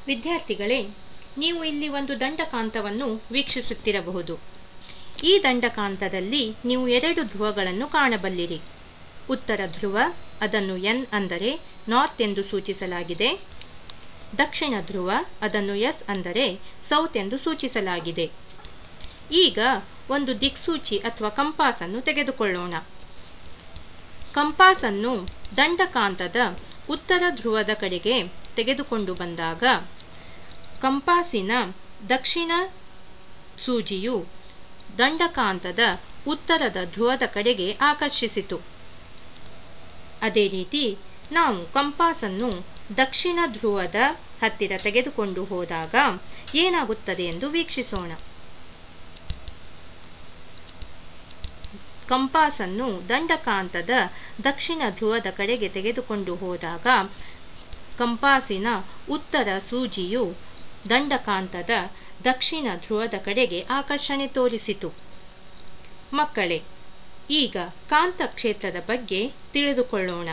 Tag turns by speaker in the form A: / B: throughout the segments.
A: ವಿದ್ಯಾರ್ಥಿಗಳೇ ನೀವು ಇಲ್ಲಿ ಒಂದು ದಂಡಕಾಂತವನ್ನು ವೀಕ್ಷಿಸುತ್ತಿರಬಹುದು ಈ ದಂಡಕಾಂತದಲ್ಲಿ ನೀವು ಎರಡು ಧ್ರುವಗಳನ್ನು ಕಾಣಬಲ್ಲಿರಿ ಉತ್ತರ ಧ್ರುವ ಅದನ್ನು ಎನ್ ಅಂದರೆ ನಾರ್ತ್ ಎಂದು ಸೂಚಿಸಲಾಗಿದೆ ದಕ್ಷಿಣ ಧ್ರುವ ಅದನ್ನು ಎಸ್ ಅಂದರೆ ಸೌತ್ ಎಂದು ಸೂಚಿಸಲಾಗಿದೆ ಈಗ ಒಂದು ದಿಕ್ಸೂಚಿ ಅಥವಾ ಕಂಪಾಸನ್ನು ತೆಗೆದುಕೊಳ್ಳೋಣ ಕಂಪಾಸನ್ನು ದಂಡಕಾಂತದ ಉತ್ತರ ಧ್ರುವದ ಕಡೆಗೆ ತೆಗೆದುಕೊಂಡು ಬಂದಾಗ ಕಂಪಾಸಿನ ದಕ್ಷಿಣ ಸೂಜಿಯು ದಂಡಕಾಂತದ ಉತ್ತರದ ಧ್ರುವದ ಕಡೆಗೆ ಆಕರ್ಷಿಸಿತು ಅದೇ ರೀತಿ ನಾವು ಕಂಪಾಸನ್ನು ದಕ್ಷಿಣ ಧ್ರುವದ ಹತ್ತಿರ ತೆಗೆದುಕೊಂಡು ಹೋದಾಗ ಏನಾಗುತ್ತದೆ ಎಂದು ವೀಕ್ಷಿಸೋಣ ಕಂಪಾಸನ್ನು ದಂಡಕಾಂತದ ದಕ್ಷಿಣ ಧ್ರುವದ ಕಡೆಗೆ ತೆಗೆದುಕೊಂಡು ಹೋದಾಗ ಕಂಪಾಸಿನ ಉತ್ತರ ಸೂಜಿಯು ದಂಡಕಾಂತದ ದಕ್ಷಿಣ ಧ್ರುವದ ಕಡೆಗೆ ಆಕರ್ಷಣೆ ತೋರಿಸಿತು ಮಕ್ಕಳೇ ಈಗ ಕಾಂತಕ್ಷೇತ್ರದ ಬಗ್ಗೆ ತಿಳಿದುಕೊಳ್ಳೋಣ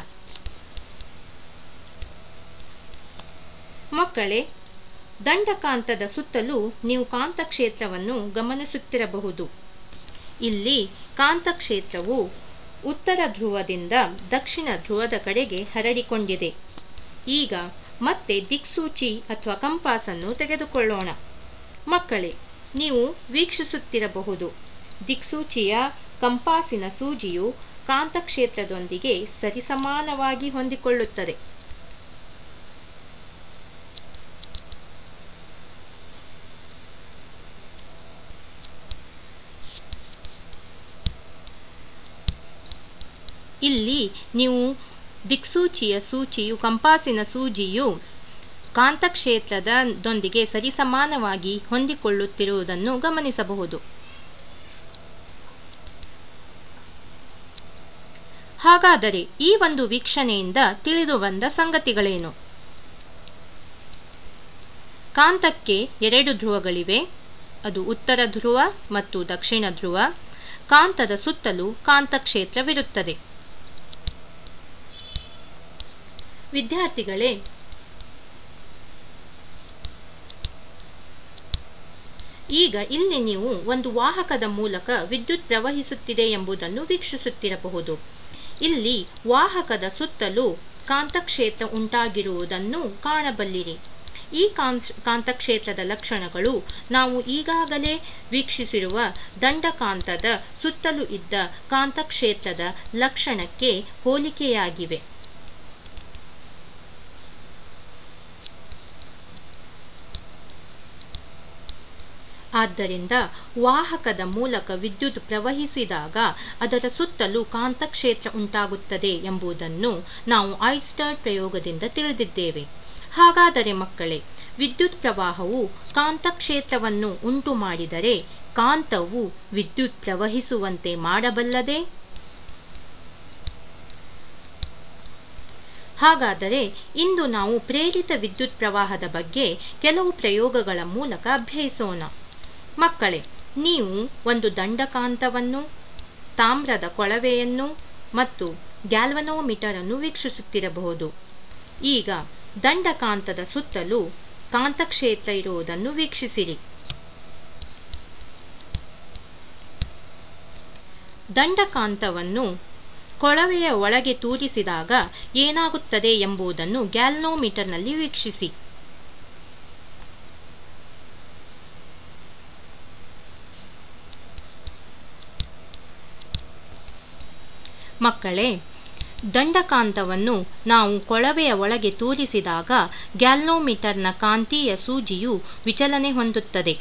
A: ಮಕ್ಕಳೇ ದಂಡಕಾಂತದ ಸುತ್ತಲೂ ನೀವು ಕಾಂತಕ್ಷೇತ್ರವನ್ನು ಗಮನಿಸುತ್ತಿರಬಹುದು ಇಲ್ಲಿ ಕಾಂತಕ್ಷೇತ್ರವು ಉತ್ತರ ಧ್ರುವದಿಂದ ದಕ್ಷಿಣ ಧ್ರುವದ ಕಡೆಗೆ ಹರಡಿಕೊಂಡಿದೆ ಈಗ ಮತ್ತೆ ದಿಕ್ಸೂಚಿ ಅಥವಾ ಕಂಪಾಸನ್ನು ತೆಗೆದುಕೊಳ್ಳೋಣ ಮಕ್ಕಳೇ ನೀವು ವೀಕ್ಷಿಸುತ್ತಿರಬಹುದು ದಿಕ್ಸೂಚಿಯ ಕಂಪಾಸಿನ ಸೂಜಿಯು ಕಾಂತಕ್ಷೇತ್ರದೊಂದಿಗೆ ಸರಿಸಮಾನವಾಗಿ ಹೊಂದಿಕೊಳ್ಳುತ್ತದೆ ಇಲ್ಲಿ ನೀವು ದಿಕ್ಸೂಚಿಯ ಸೂಚಿಯು ಕಂಪಾಸಿನ ಸೂಜಿಯು ಕಾಂತಕ್ಷೇತ್ರದೊಂದಿಗೆ ಸರಿಸಮಾನವಾಗಿ ಹೊಂದಿಕೊಳ್ಳುತ್ತಿರುವುದನ್ನು ಗಮನಿಸಬಹುದು ಹಾಗಾದರೆ ಈ ಒಂದು ವೀಕ್ಷಣೆಯಿಂದ ತಿಳಿದು ಬಂದ ಸಂಗತಿಗಳೇನು ಕಾಂತಕ್ಕೆ ಎರಡು ಧ್ರುವಗಳಿವೆ ಅದು ಉತ್ತರ ಧ್ರುವ ಮತ್ತು ದಕ್ಷಿಣ ಧ್ರುವ ಕಾಂತದ ಸುತ್ತಲೂ ಕಾಂತಕ್ಷೇತ್ರವಿರುತ್ತದೆ ವಿದ್ಯಾರ್ಥಿಗಳೇ ಈಗ ಇಲ್ಲಿ ನೀವು ಒಂದು ವಾಹಕದ ಮೂಲಕ ವಿದ್ಯುತ್ ಪ್ರವಹಿಸುತ್ತಿದೆ ಎಂಬುದನ್ನು ವೀಕ್ಷಿಸುತ್ತಿರಬಹುದು ಇಲ್ಲಿ ವಾಹಕದ ಸುತ್ತಲೂ ಕಾಂತಕ್ಷೇತ್ರ ಉಂಟಾಗಿರುವುದನ್ನು ಕಾಣಬಲ್ಲಿರಿ ಈ ಕಾಂತಕ್ಷೇತ್ರದ ಲಕ್ಷಣಗಳು ನಾವು ಈಗಾಗಲೇ ವೀಕ್ಷಿಸಿರುವ ದಂಡಕಾಂತದ ಸುತ್ತಲೂ ಇದ್ದ ಕಾಂತಕ್ಷೇತ್ರದ ಲಕ್ಷಣಕ್ಕೆ ಹೋಲಿಕೆಯಾಗಿವೆ ಆದ್ದರಿಂದ ವಾಹಕದ ಮೂಲಕ ವಿದ್ಯುತ್ ಪ್ರವಹಿಸಿದಾಗ ಅದರ ಸುತ್ತಲೂ ಕಾಂತಕ್ಷೇತ್ರ ಉಂಟಾಗುತ್ತದೆ ಎಂಬುದನ್ನು ನಾವು ಐಸ್ಟರ್ ಪ್ರಯೋಗದಿಂದ ತಿಳಿದಿದ್ದೇವೆ ಹಾಗಾದರೆ ಮಕ್ಕಳೇ ವಿದ್ಯುತ್ ಪ್ರವಾಹವು ಕಾಂತಕ್ಷೇತ್ರವನ್ನು ಉಂಟು ಮಾಡಿದರೆ ಕಾಂತವು ವಿದ್ಯುತ್ ಪ್ರವಹಿಸುವಂತೆ ಮಾಡಬಲ್ಲದೆ ಹಾಗಾದರೆ ಇಂದು ನಾವು ಪ್ರೇರಿತ ವಿದ್ಯುತ್ ಪ್ರವಾಹದ ಬಗ್ಗೆ ಕೆಲವು ಪ್ರಯೋಗಗಳ ಮೂಲಕ ಅಭ್ಯಯಿಸೋಣ ಮಕ್ಕಳೇ ನೀವು ಒಂದು ದಂಡಕಾಂತವನ್ನು ತಾಮ್ರದ ಕೊಳವೆಯನ್ನು ಮತ್ತು ಗ್ಯಾಲ್ವನೋಮೀಟರ್ ಅನ್ನು ವೀಕ್ಷಿಸುತ್ತಿರಬಹುದು ಈಗ ದಂಡಕಾಂತದ ಸುತ್ತಲೂ ಕಾಂತಕ್ಷೇತ್ರ ಇರುವುದನ್ನು ವೀಕ್ಷಿಸಿರಿ ದಂಡಕಾಂತವನ್ನು ಕೊಳವೆಯ ಒಳಗೆ ತೂರಿಸಿದಾಗ ಏನಾಗುತ್ತದೆ ಎಂಬುದನ್ನು ಗ್ಯಾಲ್ನೋಮೀಟರ್ನಲ್ಲಿ ವೀಕ್ಷಿಸಿ ಮಕ್ಕಳೇ ದಂಡಕಾಂತವನ್ನು ನಾವು ಕೊಳವೆಯ ಒಳಗೆ ತೂರಿಸಿದಾಗ ಗ್ಯಾಲ್ನೋಮೀಟರ್ನ ಕಾಂತೀಯ ಸೂಜಿಯು ವಿಚಲನೆ ಹೊಂದುತ್ತದೆ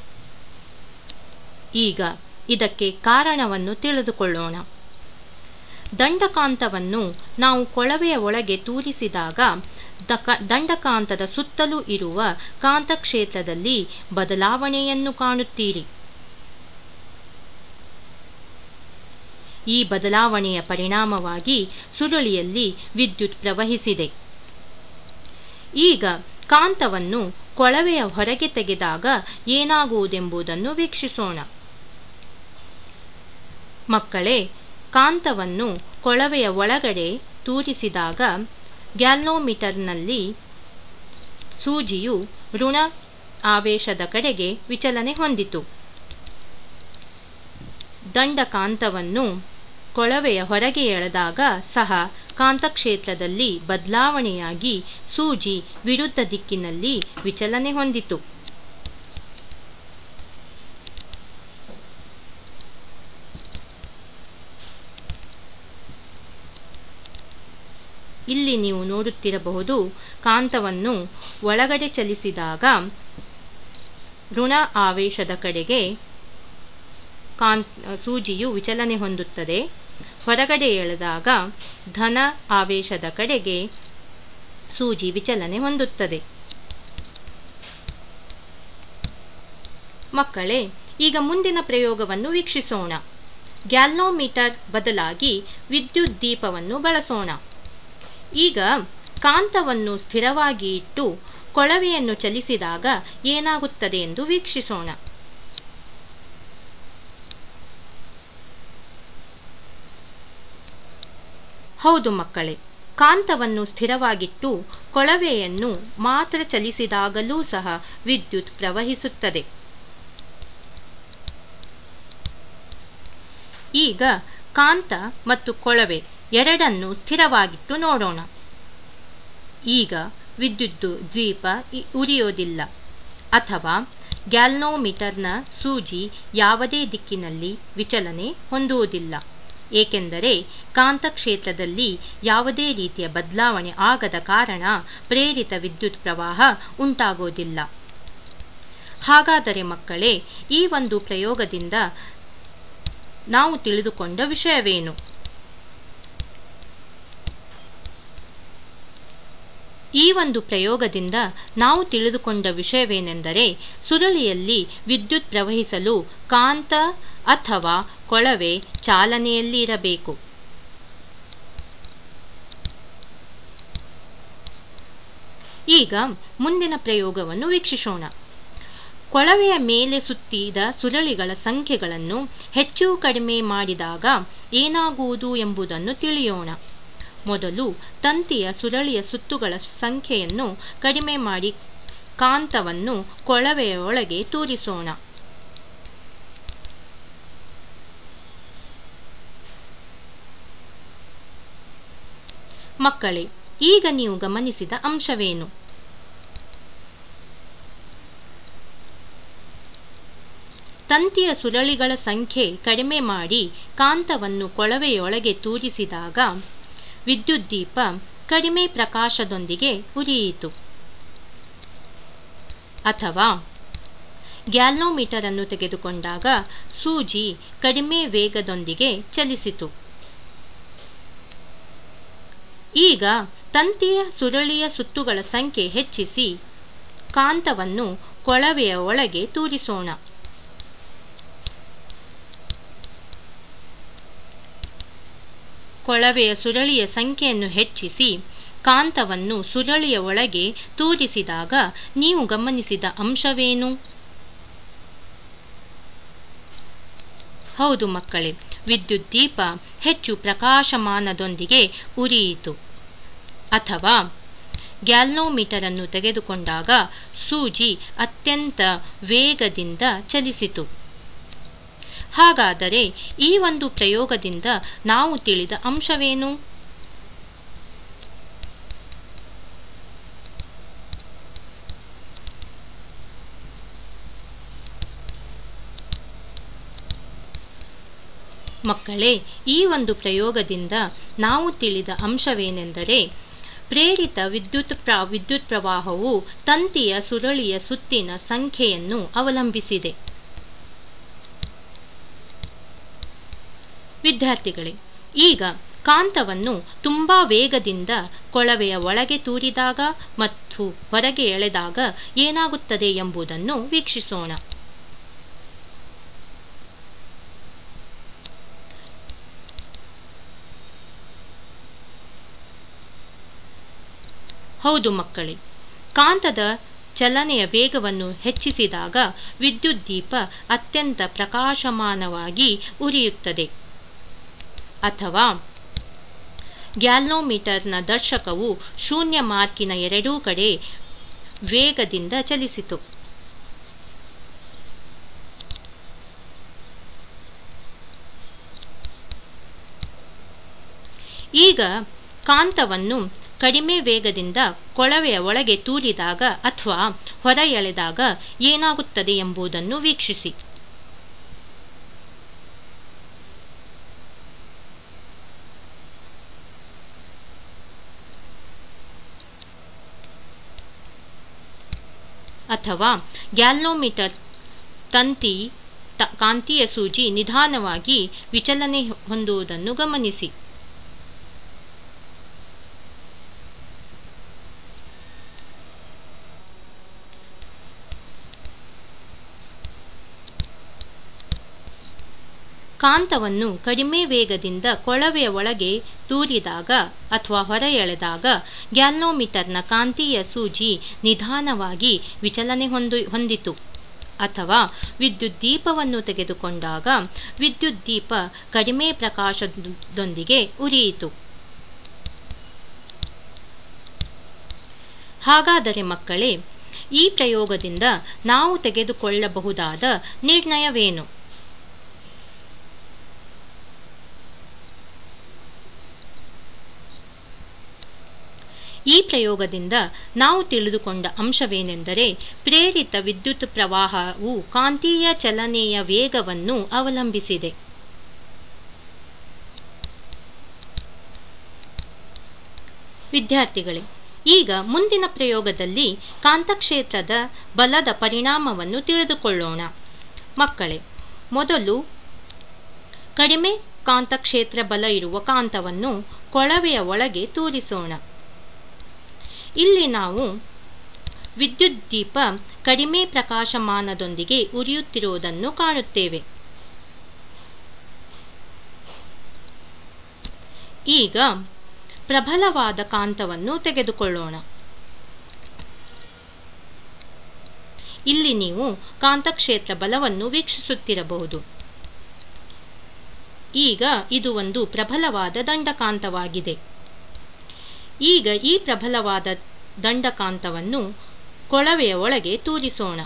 A: ಈಗ ಇದಕ್ಕೆ ಕಾರಣವನ್ನು ತಿಳಿದುಕೊಳ್ಳೋಣ ದಂಡಕಾಂತವನ್ನು ನಾವು ಕೊಳವೆಯ ಒಳಗೆ ತೂರಿಸಿದಾಗ ದಕ ದಂಡಕಾಂತದ ಸುತ್ತಲೂ ಇರುವ ಕಾಂತಕ್ಷೇತ್ರದಲ್ಲಿ ಬದಲಾವಣೆಯನ್ನು ಕಾಣುತ್ತೀರಿ ಈ ಬದಲಾವಣೆಯ ಪರಿಣಾಮವಾಗಿ ಸುರುಳಿಯಲ್ಲಿ ವಿದ್ಯುತ್ ಪ್ರವಹಿಸಿದೆ ಈಗ ಕಾಂತವನ್ನು ಕೊಳವೆಯ ಹೊರಗೆ ತೆಗೆದಾಗ ಏನಾಗುವುದೆಂಬುದನ್ನು ವೀಕ್ಷಿಸೋಣ ಮಕ್ಕಳೇ ಕಾಂತವನ್ನು ಕೊಳವೆಯ ಒಳಗಡೆ ತೂರಿಸಿದಾಗ ಗ್ಯಾಲ್ನೋಮೀಟರ್ನಲ್ಲಿ ಸೂಜಿಯು ಋಣ ಆವೇಶದ ಕಡೆಗೆ ವಿಚಲನೆ ಹೊಂದಿತು ದಂಡಕಾಂತವನ್ನು ಕೊಳವೆಯ ಹೊರಗೆ ಎಳೆದಾಗ ಸಹ ಕಾಂತಕ್ಷೇತ್ರದಲ್ಲಿ ಬದಲಾವಣೆಯಾಗಿ ಸೂಜಿ ವಿರುದ್ಧ ದಿಕ್ಕಿನಲ್ಲಿ ವಿಚಲನೆ ಹೊಂದಿತು ಇಲ್ಲಿ ನೀವು ನೋಡುತ್ತಿರಬಹುದು ಕಾಂತವನ್ನು ಒಳಗಡೆ ಚಲಿಸಿದಾಗ ಋಣ ಆವೇಶದ ಕಡೆಗೆ ಕಾಂತ್ ಸೂಜಿಯು ವಿಚಲನೆ ಹೊಂದುತ್ತದೆ ಹೊರಗಡೆ ಎಳೆದಾಗ ಧನ ಆವೇಶದ ಕಡೆಗೆ ಸೂಜಿ ವಿಚಲನೆ ಹೊಂದುತ್ತದೆ ಮಕ್ಕಳೇ ಈಗ ಮುಂದಿನ ಪ್ರಯೋಗವನ್ನು ವೀಕ್ಷಿಸೋಣ ಗ್ಯಾಲ್ನೋಮೀಟರ್ ಬದಲಾಗಿ ವಿದ್ಯುತ್ ದೀಪವನ್ನು ಬಳಸೋಣ ಈಗ ಕಾಂತವನ್ನು ಸ್ಥಿರವಾಗಿ ಇಟ್ಟು ಕೊಳವೆಯನ್ನು ಚಲಿಸಿದಾಗ ಏನಾಗುತ್ತದೆ ಎಂದು ವೀಕ್ಷಿಸೋಣ ಹೌದು ಮಕ್ಕಳೇ ಕಾಂತವನ್ನು ಸ್ಥಿರವಾಗಿಟ್ಟು ಕೊಳವೆಯನ್ನು ಮಾತ್ರ ಚಲಿಸಿದಾಗಲೂ ಸಹ ವಿದ್ಯುತ್ ಪ್ರವಹಿಸುತ್ತದೆ ಈಗ ಕಾಂತ ಮತ್ತು ಕೊಳವೆ ಎರಡನ್ನು ಸ್ಥಿರವಾಗಿಟ್ಟು ನೋಡೋಣ ಈಗ ವಿದ್ಯುತ್ ದ್ವೀಪ ಇ- ಉರಿಯೋದಿಲ್ಲ ಅಥವಾ ಗ್ಯಾಲ್ನೋಮೀಟರ್ನ ಸೂಜಿ ಯಾವುದೇ ದಿಕ್ಕಿನಲ್ಲಿ ವಿಚಲನೆ ಹೊಂದುವುದಿಲ್ಲ ಏಕೆಂದರೆ ಕಾಂತಕ್ಷೇತ್ರದಲ್ಲಿ ಯಾವುದೇ ರೀತಿಯ ಬದಲಾವಣೆ ಆಗದ ಕಾರಣ ಪ್ರೇರಿತ ವಿದ್ಯುತ್ ಪ್ರವಾಹ ಉಂಟಾಗೋದಿಲ್ಲ ಹಾಗಾದರೆ ಮಕ್ಕಳೇ ಈ ಒಂದು ಪ್ರಯೋಗದಿಂದ ನಾವು ತಿಳಿದುಕೊಂಡ ವಿಷಯವೇನು ಈ ಒಂದು ಪ್ರಯೋಗದಿಂದ ನಾವು ತಿಳಿದುಕೊಂಡ ವಿಷಯವೇನೆಂದರೆ ಸುರುಳಿಯಲ್ಲಿ ವಿದ್ಯುತ್ ಪ್ರವಹಿಸಲು ಕಾಂತ ಅಥವಾ ಕೊಳವೆ ಚಾಲನೆಯಲ್ಲಿ ಇರಬೇಕು ಈಗ ಮುಂದಿನ ಪ್ರಯೋಗವನ್ನು ವೀಕ್ಷಿಸೋಣ ಕೊಳವೆಯ ಮೇಲೆ ಸುತ್ತಿದ ಸುರಳಿಗಳ ಸಂಖ್ಯೆಗಳನ್ನು ಹೆಚ್ಚು ಕಡಿಮೆ ಮಾಡಿದಾಗ ಏನಾಗುವುದು ಎಂಬುದನ್ನು ತಿಳಿಯೋಣ ಮೊದಲು ತಂತಿಯ ಸುರಳಿಯ ಸುತ್ತುಗಳ ಸಂಖ್ಯೆಯನ್ನು ಕಡಿಮೆ ಮಾಡಿ ಕಾಂತವನ್ನು ಕೊಳವೆಯ ಒಳಗೆ ತೂರಿಸೋಣ ಮಕ್ಕಳೇ ಈಗ ನೀವು ಗಮನಿಸಿದ ಅಂಶವೇನು ತಂತಿಯ ಸುರಳಿಗಳ ಸಂಖ್ಯೆ ಕಡಿಮೆ ಮಾಡಿ ಕಾಂತವನ್ನು ಕೊಳವೆಯೊಳಗೆ ತೂರಿಸಿದಾಗ ವಿದ್ಯುತ್ ದೀಪ ಕಡಿಮೆ ಪ್ರಕಾಶದೊಂದಿಗೆ ಉರಿಯಿತು ಅಥವಾ ಗ್ಯಾಲ್ನೋಮೀಟರ್ ಅನ್ನು ತೆಗೆದುಕೊಂಡಾಗ ಸೂಜಿ ಕಡಿಮೆ ವೇಗದೊಂದಿಗೆ ಚಲಿಸಿತು ಈಗ ತಂತಿಯ ಸುರಳಿಯ ಸುತ್ತುಗಳ ಸಂಖ್ಯೆ ಹೆಚ್ಚಿಸಿ ಕಾಂತವನ್ನು ಕೊಳವೆಯ ಒಳಗೆ ತೂರಿಸೋಣ ಕೊಳವೆಯ ಸುರಳಿಯ ಸಂಖ್ಯೆಯನ್ನು ಹೆಚ್ಚಿಸಿ ಕಾಂತವನ್ನು ಸುರಳಿಯ ಒಳಗೆ ತೂರಿಸಿದಾಗ ನೀವು ಗಮನಿಸಿದ ಅಂಶವೇನು ಹೌದು ಮಕ್ಕಳೇ ವಿದ್ಯುತ್ ದೀಪ ಹೆಚ್ಚು ಪ್ರಕಾಶಮಾನದೊಂದಿಗೆ ಉರಿಯಿತು ಅಥವಾ ಗ್ಯಾಲ್ನೋಮೀಟರ್ ಅನ್ನು ತೆಗೆದುಕೊಂಡಾಗ ಸೂಜಿ ಅತ್ಯಂತ ವೇಗದಿಂದ ಚಲಿಸಿತು ಹಾಗಾದರೆ ಈ ಒಂದು ಪ್ರಯೋಗದಿಂದ ನಾವು ತಿಳಿದ ಅಂಶವೇನು ಮಕ್ಕಳೇ ಈ ಒಂದು ಪ್ರಯೋಗದಿಂದ ನಾವು ತಿಳಿದ ಅಂಶವೇನೆಂದರೆ ಪ್ರೇರಿತ ವಿದ್ಯುತ್ ಪ್ರ ವಿದ್ಯುತ್ ಪ್ರವಾಹವು ತಂತಿಯ ಸುರಳಿಯ ಸುತ್ತಿನ ಸಂಖ್ಯೆಯನ್ನು ಅವಲಂಬಿಸಿದೆ ವಿದ್ಯಾರ್ಥಿಗಳೇ ಈಗ ಕಾಂತವನ್ನು ತುಂಬ ವೇಗದಿಂದ ಕೊಳವೆಯ ಒಳಗೆ ತೂರಿದಾಗ ಮತ್ತು ಹೊರಗೆ ಎಳೆದಾಗ ಏನಾಗುತ್ತದೆ ಎಂಬುದನ್ನು ವೀಕ್ಷಿಸೋಣ ಹೌದು ಮಕ್ಕಳೇ ಕಾಂತದ ಚಲನೆಯ ವೇಗವನ್ನು ಹೆಚ್ಚಿಸಿದಾಗ ವಿದ್ಯುತ್ ದೀಪ ಅತ್ಯಂತ ಪ್ರಕಾಶಮಾನವಾಗಿ ಉರಿಯುತ್ತದೆ ಅಥವಾ ಗ್ಯಾಲ್ನೋಮೀಟರ್ನ ದರ್ಶಕವು ಶೂನ್ಯ ಮಾರ್ಕಿನ ಎರಡೂ ಕಡೆ ವೇಗದಿಂದ ಚಲಿಸಿತು ಈಗ ಕಾಂತವನ್ನು ಕಡಿಮೆ ವೇಗದಿಂದ ಕೊಳವೆಯ ಒಳಗೆ ತೂರಿದಾಗ ಅಥವಾ ಹೊರ ಎಳೆದಾಗ ಏನಾಗುತ್ತದೆ ಎಂಬುದನ್ನು ವೀಕ್ಷಿಸಿ ಅಥವಾ ಗ್ಯಾಲ್ನೋಮೀಟರ್ ತಂತಿ ತ- ಕಾಂತೀಯ ಸೂಜಿ ನಿಧಾನವಾಗಿ ವಿಚಲನೆ ಹೊಂದುವುದನ್ನು ಗಮನಿಸಿ ಕಾಂತವನ್ನು ಕಡಿಮೆ ವೇಗದಿಂದ ಕೊಳವೆಯ ಒಳಗೆ ತೂರಿದಾಗ ಅಥವಾ ಹೊರ ಎಳೆದಾಗ ಗ್ಯಾಲ್ನೋಮೀಟರ್ನ ಕಾಂತೀಯ ಸೂಜಿ ನಿಧಾನವಾಗಿ ವಿಚಲನೆ ಹೊಂದು ಹೊಂದಿತು ಅಥವಾ ವಿದ್ಯುತ್ ದೀಪವನ್ನು ತೆಗೆದುಕೊಂಡಾಗ ವಿದ್ಯುತ್ ದೀಪ ಕಡಿಮೆ ಪ್ರಕಾಶದೊಂದಿಗೆ ಉರಿಯಿತು ಹಾಗಾದರೆ ಮಕ್ಕಳೇ ಈ ಪ್ರಯೋಗದಿಂದ ನಾವು ತೆಗೆದುಕೊಳ್ಳಬಹುದಾದ ನಿರ್ಣಯವೇನು ಈ ಪ್ರಯೋಗದಿಂದ ನಾವು ತಿಳಿದುಕೊಂಡ ಅಂಶವೇನೆಂದರೆ ಪ್ರೇರಿತ ವಿದ್ಯುತ್ ಪ್ರವಾಹವು ಕಾಂತೀಯ ಚಲನೆಯ ವೇಗವನ್ನು ಅವಲಂಬಿಸಿದೆ ವಿದ್ಯಾರ್ಥಿಗಳೇ ಈಗ ಮುಂದಿನ ಪ್ರಯೋಗದಲ್ಲಿ ಕಾಂತಕ್ಷೇತ್ರದ ಬಲದ ಪರಿಣಾಮವನ್ನು ತಿಳಿದುಕೊಳ್ಳೋಣ ಮಕ್ಕಳೇ ಮೊದಲು ಕಡಿಮೆ ಕಾಂತಕ್ಷೇತ್ರ ಬಲ ಇರುವ ಕಾಂತವನ್ನು ಕೊಳವೆಯ ಒಳಗೆ ತೂರಿಸೋಣ ಇಲ್ಲಿ ನಾವು ವಿದ್ಯುತ್ ದೀಪ ಕಡಿಮೆ ಪ್ರಕಾಶಮಾನದೊಂದಿಗೆ ಉರಿಯುತ್ತಿರುವುದನ್ನು ಕಾಣುತ್ತೇವೆ ಈಗ ಪ್ರಬಲವಾದ ಕಾಂತವನ್ನು ತೆಗೆದುಕೊಳ್ಳೋಣ ಇಲ್ಲಿ ನೀವು ಕಾಂತಕ್ಷೇತ್ರ ಬಲವನ್ನು ವೀಕ್ಷಿಸುತ್ತಿರಬಹುದು ಈಗ ಇದು ಒಂದು ಪ್ರಬಲವಾದ ದಂಡಕಾಂತವಾಗಿದೆ ಈಗ ಈ ಪ್ರಬಲವಾದ ದಂಡಕಾಂತವನ್ನು ಕೊಳವೆಯ ಒಳಗೆ ತೂರಿಸೋಣ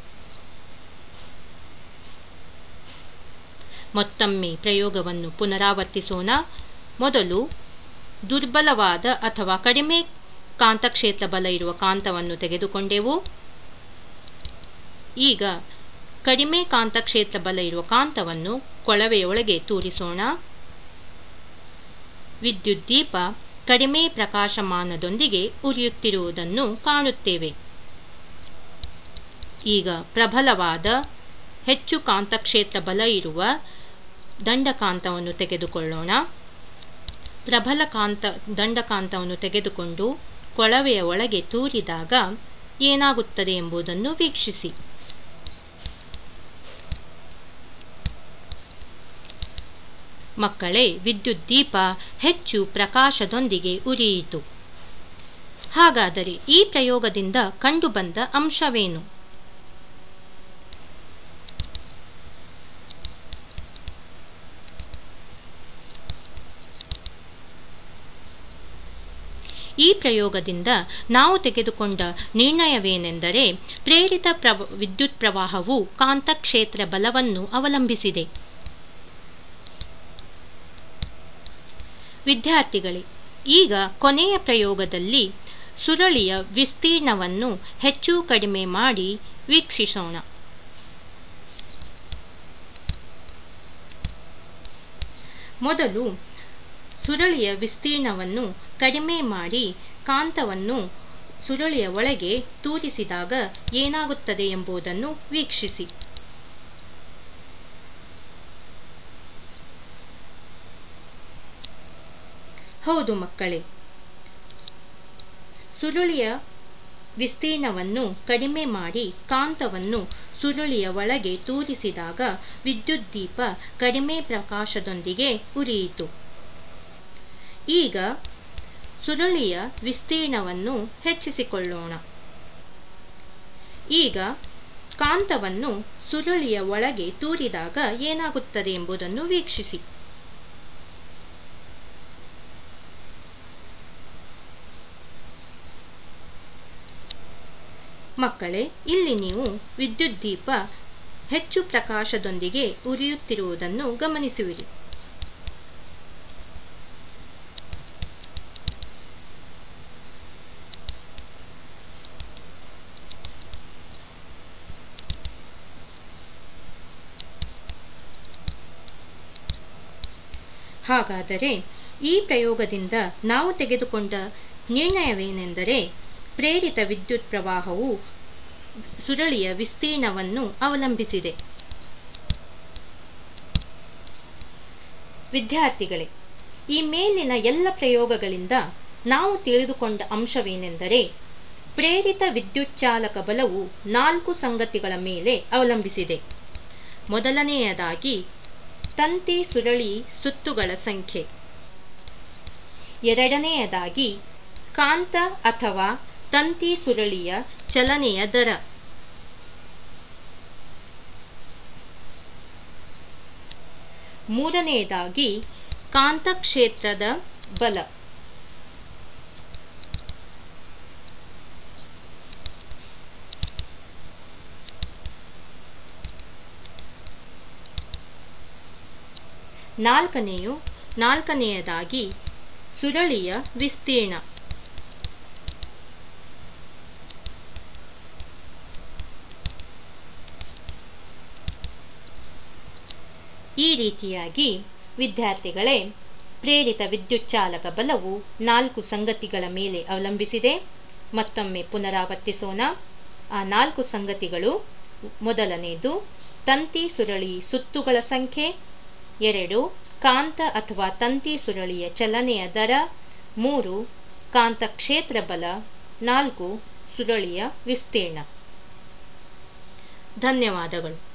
A: ಮತ್ತೊಮ್ಮೆ ಪ್ರಯೋಗವನ್ನು ಪುನರಾವರ್ತಿಸೋಣ ಮೊದಲು ದುರ್ಬಲವಾದ ಅಥವಾ ಕಡಿಮೆ ಕಾಂತಕ್ಷೇತ್ರ ಬಲ ಇರುವ ಕಾಂತವನ್ನು ತೆಗೆದುಕೊಂಡೆವು ಈಗ ಕಡಿಮೆ ಕಾಂತಕ್ಷೇತ್ರ ಬಲ ಇರುವ ಕಾಂತವನ್ನು ಕೊಳವೆಯೊಳಗೆ ತೂರಿಸೋಣ ವಿದ್ಯುತ್ ದೀಪ ಕಡಿಮೆ ಪ್ರಕಾಶಮಾನದೊಂದಿಗೆ ಉರಿಯುತ್ತಿರುವುದನ್ನು ಕಾಣುತ್ತೇವೆ ಈಗ ಪ್ರಬಲವಾದ ಹೆಚ್ಚು ಕಾಂತಕ್ಷೇತ್ರ ಬಲ ಇರುವ ದಂಡಕಾಂತವನ್ನು ತೆಗೆದುಕೊಳ್ಳೋಣ ಪ್ರಬಲ ಕಾಂತ ದಂಡಕಾಂತವನ್ನು ತೆಗೆದುಕೊಂಡು ಕೊಳವೆಯ ಒಳಗೆ ತೂರಿದಾಗ ಏನಾಗುತ್ತದೆ ಎಂಬುದನ್ನು ವೀಕ್ಷಿಸಿ ಮಕ್ಕಳೇ ವಿದ್ಯುತ್ ದೀಪ ಹೆಚ್ಚು ಪ್ರಕಾಶದೊಂದಿಗೆ ಉರಿಯಿತು ಹಾಗಾದರೆ ಈ ಪ್ರಯೋಗದಿಂದ ಕಂಡುಬಂದ ಅಂಶವೇನು ಈ ಪ್ರಯೋಗದಿಂದ ನಾವು ತೆಗೆದುಕೊಂಡ ನಿರ್ಣಯವೇನೆಂದರೆ ಪ್ರೇರಿತ ಪ್ರವ ವಿದ್ಯುತ್ ಪ್ರವಾಹವು ಕಾಂತಕ್ಷೇತ್ರ ಬಲವನ್ನು ಅವಲಂಬಿಸಿದೆ ವಿದ್ಯಾರ್ಥಿಗಳೇ ಈಗ ಕೊನೆಯ ಪ್ರಯೋಗದಲ್ಲಿ ಸುರಳಿಯ ವಿಸ್ತೀರ್ಣವನ್ನು ಹೆಚ್ಚು ಕಡಿಮೆ ಮಾಡಿ ವೀಕ್ಷಿಸೋಣ ಮೊದಲು ಸುರಳಿಯ ವಿಸ್ತೀರ್ಣವನ್ನು ಕಡಿಮೆ ಮಾಡಿ ಕಾಂತವನ್ನು ಸುರಳಿಯ ಒಳಗೆ ತೂರಿಸಿದಾಗ ಏನಾಗುತ್ತದೆ ಎಂಬುದನ್ನು ವೀಕ್ಷಿಸಿ ಹೌದು ಮಕ್ಕಳೇ ಸುರುಳಿಯ ವಿಸ್ತೀರ್ಣವನ್ನು ಕಡಿಮೆ ಮಾಡಿ ಕಾಂತವನ್ನು ಸುರುಳಿಯ ಒಳಗೆ ತೂರಿಸಿದಾಗ ವಿದ್ಯುತ್ ದೀಪ ಕಡಿಮೆ ಪ್ರಕಾಶದೊಂದಿಗೆ ಉರಿಯಿತು ಈಗ ಸುರುಳಿಯ ವಿಸ್ತೀರ್ಣವನ್ನು ಹೆಚ್ಚಿಸಿಕೊಳ್ಳೋಣ ಈಗ ಕಾಂತವನ್ನು ಸುರುಳಿಯ ಒಳಗೆ ತೂರಿದಾಗ ಏನಾಗುತ್ತದೆ ಎಂಬುದನ್ನು ವೀಕ್ಷಿಸಿ ಮಕ್ಕಳೇ ಇಲ್ಲಿ ನೀವು ವಿದ್ಯುತ್ ದೀಪ ಹೆಚ್ಚು ಪ್ರಕಾಶದೊಂದಿಗೆ ಉರಿಯುತ್ತಿರುವುದನ್ನು ಗಮನಿಸುವಿರಿ ಹಾಗಾದರೆ ಈ ಪ್ರಯೋಗದಿಂದ ನಾವು ತೆಗೆದುಕೊಂಡ ನಿರ್ಣಯವೇನೆಂದರೆ ಪ್ರೇರಿತ ವಿದ್ಯುತ್ ಪ್ರವಾಹವು ಸುರಳಿಯ ವಿಸ್ತೀರ್ಣವನ್ನು ಅವಲಂಬಿಸಿದೆ ವಿದ್ಯಾರ್ಥಿಗಳೇ ಈ ಮೇಲಿನ ಎಲ್ಲ ಪ್ರಯೋಗಗಳಿಂದ ನಾವು ತಿಳಿದುಕೊಂಡ ಅಂಶವೇನೆಂದರೆ ಪ್ರೇರಿತ ವಿದ್ಯುಚ್ಚಾಲಕ ಬಲವು ನಾಲ್ಕು ಸಂಗತಿಗಳ ಮೇಲೆ ಅವಲಂಬಿಸಿದೆ ಮೊದಲನೆಯದಾಗಿ ತಂತಿ ಸುರಳಿ ಸುತ್ತುಗಳ ಸಂಖ್ಯೆ ಎರಡನೆಯದಾಗಿ ಕಾಂತ ಅಥವಾ ತಂತಿ ಸುರಳಿಯ ಚಲನೆಯ ದರ ಮೂರನೆಯದಾಗಿ ಕಾಂತಕ್ಷೇತ್ರದ ಬಲ ನಾಲ್ಕನೆಯು ನಾಲ್ಕನೆಯದಾಗಿ ಸುರಳಿಯ ವಿಸ್ತೀರ್ಣ ಈ ರೀತಿಯಾಗಿ ವಿದ್ಯಾರ್ಥಿಗಳೇ ಪ್ರೇರಿತ ವಿದ್ಯುಚ್ಚಾಲಕ ಬಲವು ನಾಲ್ಕು ಸಂಗತಿಗಳ ಮೇಲೆ ಅವಲಂಬಿಸಿದೆ ಮತ್ತೊಮ್ಮೆ ಪುನರಾವರ್ತಿಸೋಣ ಆ ನಾಲ್ಕು ಸಂಗತಿಗಳು ಮೊದಲನೆಯದು ತಂತಿ ಸುರಳಿ ಸುತ್ತುಗಳ ಸಂಖ್ಯೆ ಎರಡು ಕಾಂತ ಅಥವಾ ತಂತಿ ಸುರಳಿಯ ಚಲನೆಯ ದರ ಮೂರು ಕಾಂತಕ್ಷೇತ್ರ ಬಲ ನಾಲ್ಕು ಸುರಳಿಯ ವಿಸ್ತೀರ್ಣ ಧನ್ಯವಾದಗಳು